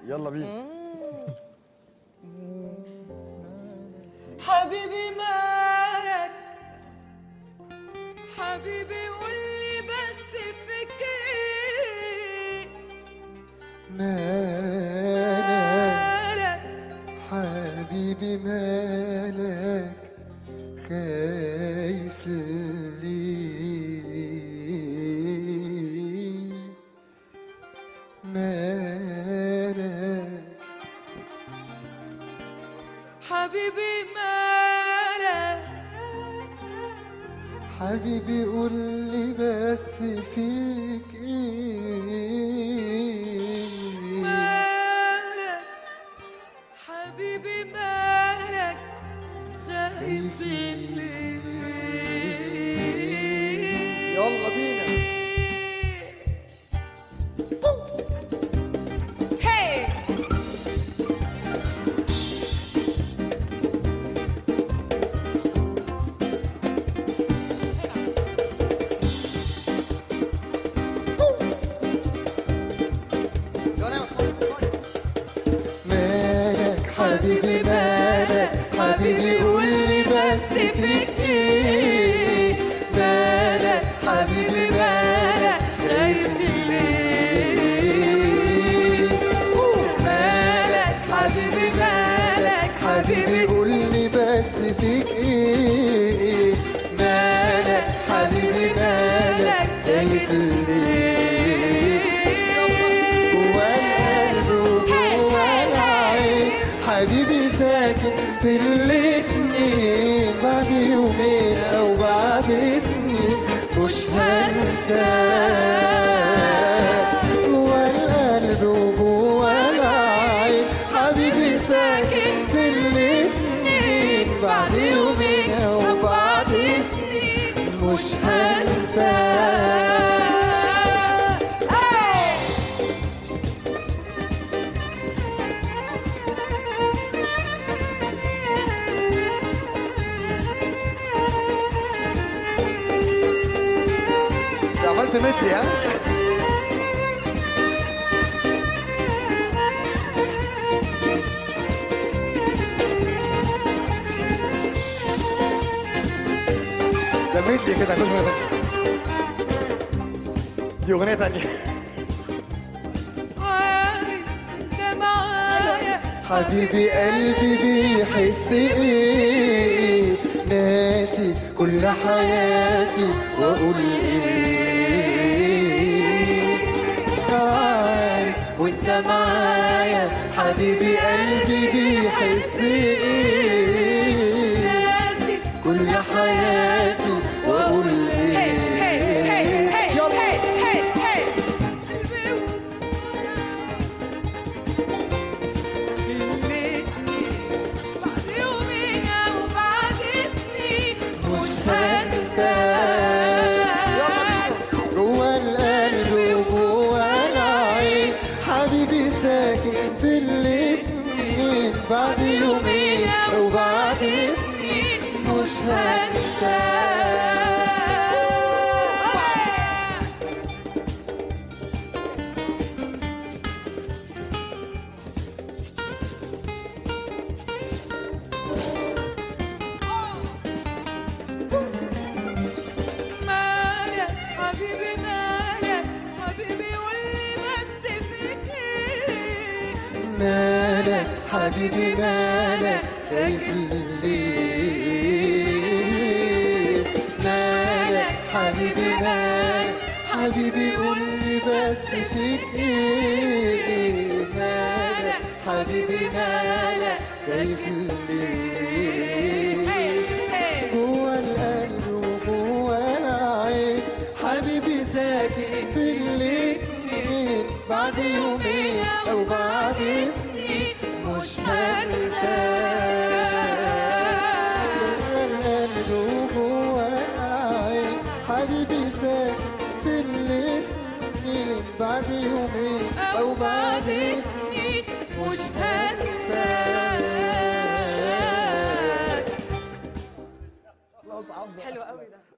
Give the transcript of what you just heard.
يلا بينا حبيبي مالك حبيبي قولي بس فيك ايه مالك مالك حبيبي مالك خايف ليه مالك حبيبي مالك حبيبي قول لي بس فيك ايه مالك حبيبي مالك خايف ليه يلا بينا Hey! مالك حبيبي مالك حبيبي قول لي بس فيك ايه مالك حبيبي مالك خايف ليه مالك حبيبي مالك حبيبي قول لي بس فيك ايه مالك حبيبي مالك خايف ليه جوا القلب وجوا العين حبيبي ساكن في الاتنين بعد يومين او بعد سنين مش هنساك جوا القلب وجوا العين حبيبي ساكن في الاتنين بعد يومين او بعد سنين مش هنساك عملت مدي ها ده مدي كده كل مرة دي أغنية تانية عارف انت معايا حبيبي قلبي بيحس ايه ناسي كل حياتي واقول ايه عارف وانت معايا حبيبي قلبي بيحس ايه ناسي كل حياتي واقول ايه يلا مش هنساك جوا القلب وجوا العين حبيبي ساكن في الاتنين بعد يومين او بعد سنين مش هنساك مالك حبيبي مالك حبيبي قولي بس فيك ايه مالك حبيبي مالك خايف ليه مالك حبيبي مالك حبيبي قول لي بس فيك ايه مالك حبيبي مالك خايف ليه جوا القلب وجوا العين حبيبي ساكن في الاتنين بعد يومين او بعد سنين مش هنساك جوا القلب وجوا العين حبيبي ساكن في الاتنين بعد يومين او بعد سنين مش هنساك